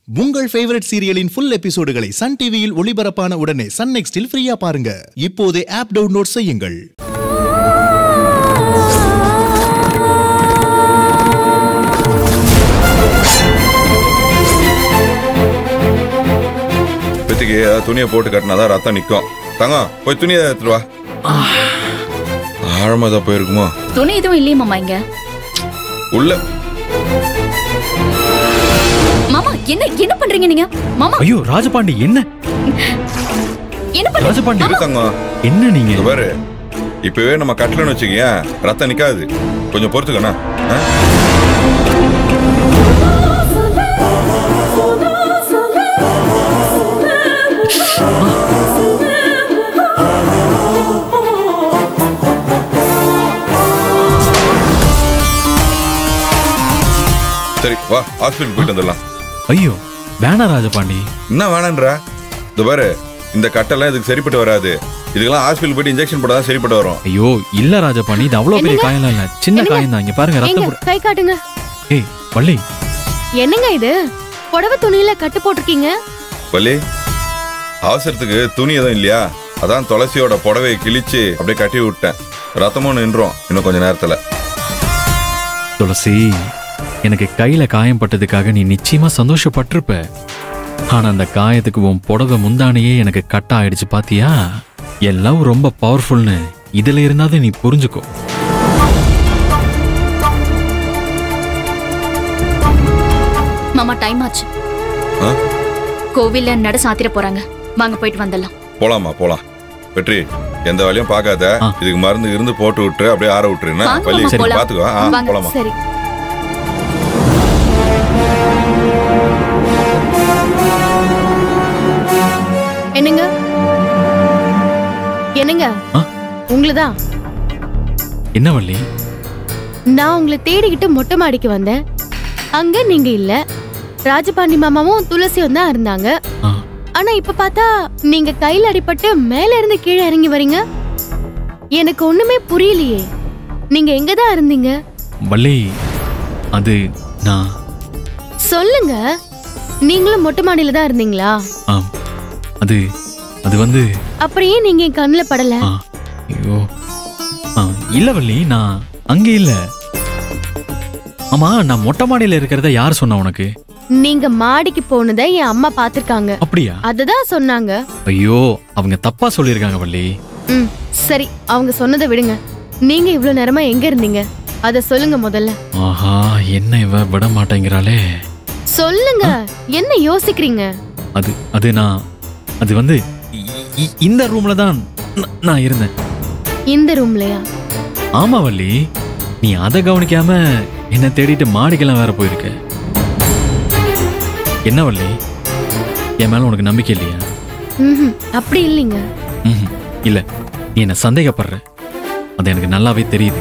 உங்கள் ஃபேவரட் சீரியலின் ஃபுல் எபிசோடுகளை சன் டிவியில் ஒளிபரப்பான உடனே சன் நெக்ஸ்டில் ஃப்ரீயா பாருங்க இப்போதே ஆப் டவுன்லோட் செய்யுங்கள் இப்போதைக்கு துணியை போட்டு கட்டினாதான் ரத்தம் நிற்கும் தங்கம் போய் துணியை எடுத்துட்டு வா ஆழமா தான் போயிருக்குமோ துணி எதுவும் இல்லையே மாமா இங்க உள்ள மாமா என்ன என்ன பண்றீங்க நீங்க மாமா ஐயோ ராஜபாண்டி என்ன என்ன பண்றீங்க ராஜபாண்டி இரு தங்கம் என்ன நீங்க இது பாரு இப்பவே நம்ம கட்டலன்னு வச்சுக்கேன் ரத்தம் நிக்காது கொஞ்சம் பொறுத்துக்கண்ணா ஆ? சரி வா ஹாஸ்பிட்டல் போயிட்டு வந்துடலாம் ஐயோ வேணா ராஜபாண்டி என்ன வேணான்றா இந்த பாரு இந்த கட்டெல்லாம் இதுக்கு சரிப்பட்டு வராது இதுக்கெல்லாம் ஹாஸ்பிட்டல் போயிட்டு இன்ஜெக்ஷன் போட்டா சரிப்பட்டு வரும் ஐயோ இல்ல ராஜபாண்டி இது அவ்வளவு பெரிய காயம் இல்ல சின்ன காயம் தான் இங்க பாருங்க எங்க ரத்தம் கூட கை காட்டுங்க ஏய் வள்ளி என்னங்க இது புடவை துணியில கட்டு போட்டிருக்கீங்க வள்ளி அவசரத்துக்கு துணி எதுவும் இல்லையா அதான் துளசியோட புடவையை கிழிச்சு அப்படியே கட்டி விட்டேன் ரத்தமும் நின்றோம் இன்னும் கொஞ்ச நேரத்துல துளசி எனக்கு கையில காயம் பட்டதுக்காக நீ நிச்சயமா சந்தோஷப்பட்டிருப்ப ஆனா அந்த காயத்துக்கு உன் புடவை முந்தானையே எனக்கு கட்ட ஆயிடுச்சு பாத்தியா என் லவ் ரொம்ப பவர்ஃபுல்னு இதுல இருந்தாவது நீ புரிஞ்சுக்கோ மாமா டைம் ஆச்சு ஆ? கோவில்ல நட சாத்திர போறாங்க வாங்க போயிட்டு வந்துடலாம் போலாமா போலாம் வெற்றி எந்த வேலையும் பார்க்காத ஆ. இதுக்கு மருந்து இருந்து போட்டு விட்டு அப்படியே ஆற விட்டுருன்னா வாங்க வள்ளி மாமா, சரி போலாம். பாத்துக்கோ ஆ வாங்க. போலாமா சரி என்னங்க என்னங்க ஆ? உங்களுதான் என்ன வள்ளி நான் உங்களை தேடிக்கிட்டு மொட்டை மாடிக்கு வந்தேன் அங்க நீங்க இல்ல ராஜபாண்டி மாமாவும் துளசியும் தான் இருந்தாங்க ஆ, ஆனா இப்ப பார்த்தா நீங்க கையில அடிபட்டு மேல இருந்து கீழே இறங்கி வரீங்க எனக்கு ஒண்ணுமே புரியலையே நீங்க எங்க தான் இருந்தீங்க வள்ளி அது நான் சொல்லுங்க நீங்களும் மொட்டை மாடியில தான் இருந்தீங்களா ஆம் அது அது வந்து அப்படியே நீங்க என் கண்ணுல படல ஆ, ஐயோ ஆ, இல்ல வள்ளி நான் அங்க இல்ல ஆமா நான் மொட்டை மாடியில இருக்கிறத யார் சொன்னா உனக்கு நீங்க மாடிக்கு போனதை என் அம்மா பாத்திருக்காங்க அப்படியா அததான் சொன்னாங்க ஐயோ அவங்க தப்பா சொல்லியிருக்காங்க வள்ளி ம் சரி அவங்க சொன்னதை விடுங்க நீங்க இவ்வளவு நேரமா எங்க இருந்தீங்க அத சொல்லுங்க முதல்ல ஆஹா என்ன இவ விட மாட்டேங்கிறாளே சொல்லுங்க என்ன யோசிக்கிறீங்க அது அது நான் அது வந்து இ- இ- இந்த ரூம்ல தான் ந- நான் இருந்தேன் இந்த ரூம்லயா ஆமா வள்ளி நீ அதை கவனிக்காம என்ன தேடிட்டு மாடிக்கெல்லாம் வேற போயிருக்க என்ன வள்ளி என் மேல உனக்கு நம்பிக்கை இல்லையா ம்ஹும், அப்படி இல்லைங்க ம்ஹும். இல்ல நீ என்ன சந்தேகப்படுற அது எனக்கு நல்லாவே தெரியுது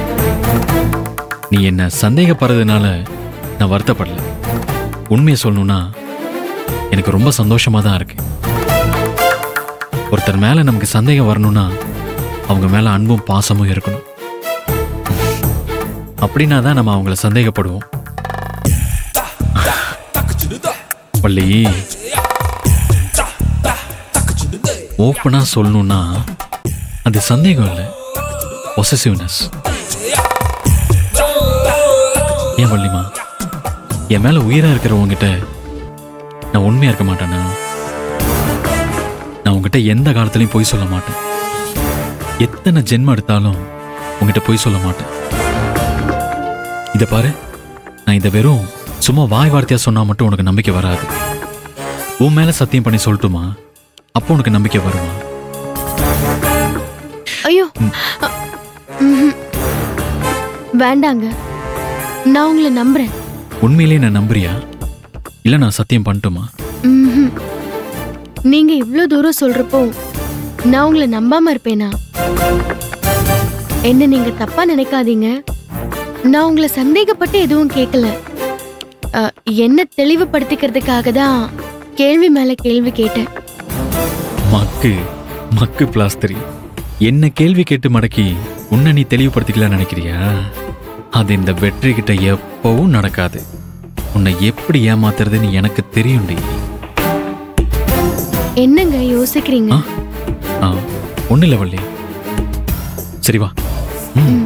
நீ என்ன சந்தேகப்படுறதுனால நான் வருத்தப்படல உண்மையை சொல்லணும்னா எனக்கு ரொம்ப சந்தோஷமா தான் இருக்கு ஒருத்தர் மேல நமக்கு சந்தேகம் வரணும்னா அவங்க மேல அன்பும் பாசமும் இருக்கணும் அப்படின்னா தான் நம்ம அவங்கள சந்தேகப்படுவோம் பள்ளி ஓப்பனா சொல்லணும்னா அது சந்தேகம் இல்லை பொசசிவ்னஸ் ஏன் வள்ளிமா என் மேல உயிரா இருக்கிற உங்ககிட்ட நான் உண்மையா இருக்க மாட்டேனா நான் உங்ககிட்ட எந்த காலத்துலயும் பொய் சொல்ல மாட்டேன் எத்தனை ஜென்மம் எடுத்தாலும் உங்ககிட்ட பொய் சொல்ல மாட்டேன் இத பாரு நான் இதை வெறும் சும்மா வாய் வார்த்தையா சொன்னா மட்டும் உனக்கு நம்பிக்கை வராது உன் மேல சத்தியம் பண்ணி சொல்லட்டுமா அப்போ உனக்கு நம்பிக்கை வருமா ஐயோ அ- ம்ஹும். வேண்டாங்க நான் உங்களை நம்புறேன் உண்மையிலேயே நான் நம்புறியா இல்ல நான் சத்தியம் பண்ணட்டுமா ம்ஹும். நீங்க இவ்ளோ தூரம் சொல்றப்போ நான் உங்களை நம்பாம இருப்பேனா என்ன நீங்க தப்பா நினைக்காதீங்க நான் உங்களை சந்தேகப்பட்டு எதுவும் கேட்கல அ, என்ன தெளிவுபடுத்திக்கிறதுக்காக தான் கேள்வி மேல கேள்வி கேட்டேன் மக்கு மக்கு பிளாஸ்தரி என்ன கேள்வி கேட்டு மடக்கி உன்னை நீ தெளிவுபடுத்திக்கலாம் நினைக்கிறியா அது இந்த வெற்றி கிட்ட எப்பவும் நடக்காது உன்னை எப்படி ஏமாத்துறதுன்னு எனக்கு தெரியும்டி என்னங்க யோசிக்கிறீங்க ஆ ஒன்றும் இல்லை வள்ளி சரி வா ம்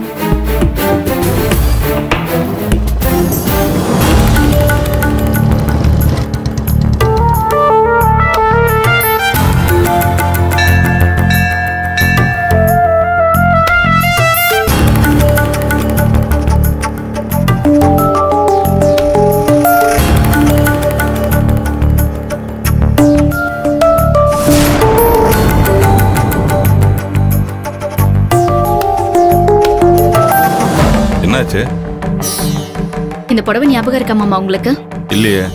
என்னாச்சு இந்த புடவை ஞாபகம் இருக்கா மாமா உங்களுக்கு இல்லையே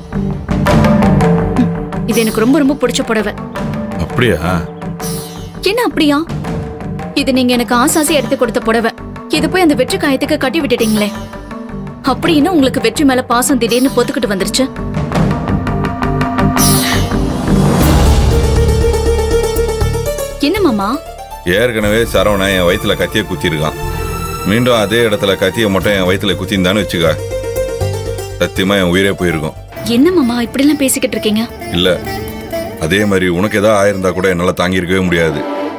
இது எனக்கு ரொம்ப ரொம்ப பிடிச்ச புடவை அப்படியா என்ன அப்படியா இது நீங்க எனக்கு ஆசாசி எடுத்து கொடுத்த புடவை இது போய் அந்த வெற்றி காயத்துக்கு கட்டி விட்டுட்டீங்களே அப்படின்னு உங்களுக்கு வெற்றி மேல பாசம் திடீர்னு பொத்துக்கிட்டு வந்துருச்சு என்ன மாமா ஏற்கனவே சரவணன் என் வயித்துல கத்தியை குத்திருக்கான் மீண்டும் அதே இடத்துல கத்தியை மட்டும் என் வயித்துல குத்திருந்தான்னு வச்சுக்க சத்தியமா என் உயிரே போயிருக்கும் என்ன மாமா இப்படிலாம் பேசிக்கிட்டு இருக்கீங்க இல்ல அதே மாதிரி உனக்கு ஏதாவது ஆயிருந்தா கூட என்னால தாங்கியிருக்கவே முடியாது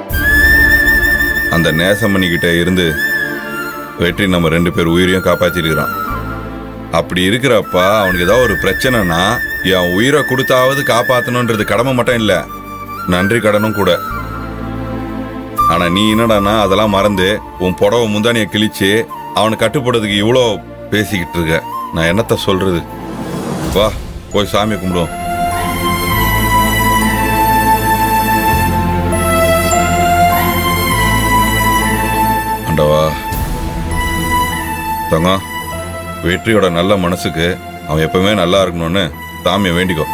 அந்த நேசமணிக்கிட்ட இருந்து வெற்றி நம்ம ரெண்டு பேர் உயிரையும் காப்பாத்திருக்கிறான் அப்படி இருக்கிறப்ப அவனுக்கு ஏதாவது ஒரு பிரச்சனைனா என் உயிரை கொடுத்தாவது காப்பாத்தணுன்றது கடமை மட்டும் இல்ல நன்றி கடனும் கூட ஆனா நீ என்னடான்னா அதெல்லாம் மறந்து உன் புடவை முந்தானிய கிழிச்சு அவனை கட்டுப்படுறதுக்கு இவ்வளோ பேசிக்கிட்டு இருக்க நான் என்னத்த சொல்றது வா போய் சாமி கும்பிடுவோம் ஆண்டவா தங்கம் வெற்றியோட நல்ல மனசுக்கு அவன் எப்பவுமே நல்லா இருக்கணும்னு சாமியை வேண்டிக்கோ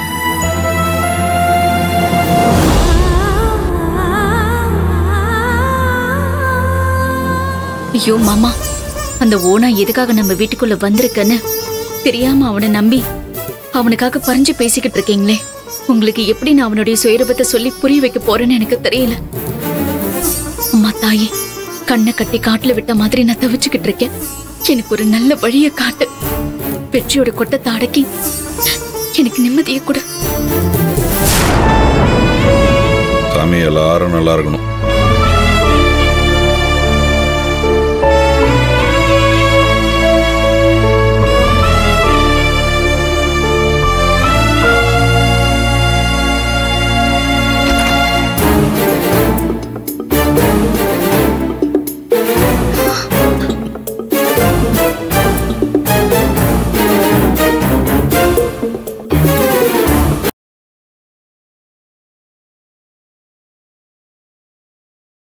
ஐயோ மாமா அந்த ஓனா எதுக்காக நம்ம வீட்டுக்குள்ள வந்திருக்கன்னு தெரியாம அவனை நம்பி அவனுக்காக பறிஞ்சு பேசிக்கிட்டு இருக்கீங்களே உங்களுக்கு எப்படி நான் அவனுடைய சுயரூபத்தை சொல்லி புரிய வைக்க போறேன்னு எனக்கு தெரியல அம்மா தாயே கண்ணை கட்டி காட்டுல விட்ட மாதிரி நான் தவிச்சுக்கிட்டு இருக்கேன் எனக்கு ஒரு நல்ல வழியை காட்டு வெற்றியோட கொட்டத்தை அடக்கி எனக்கு நிம்மதியை கொடு சாமி எல்லாரும் நல்லா இருக்கணும்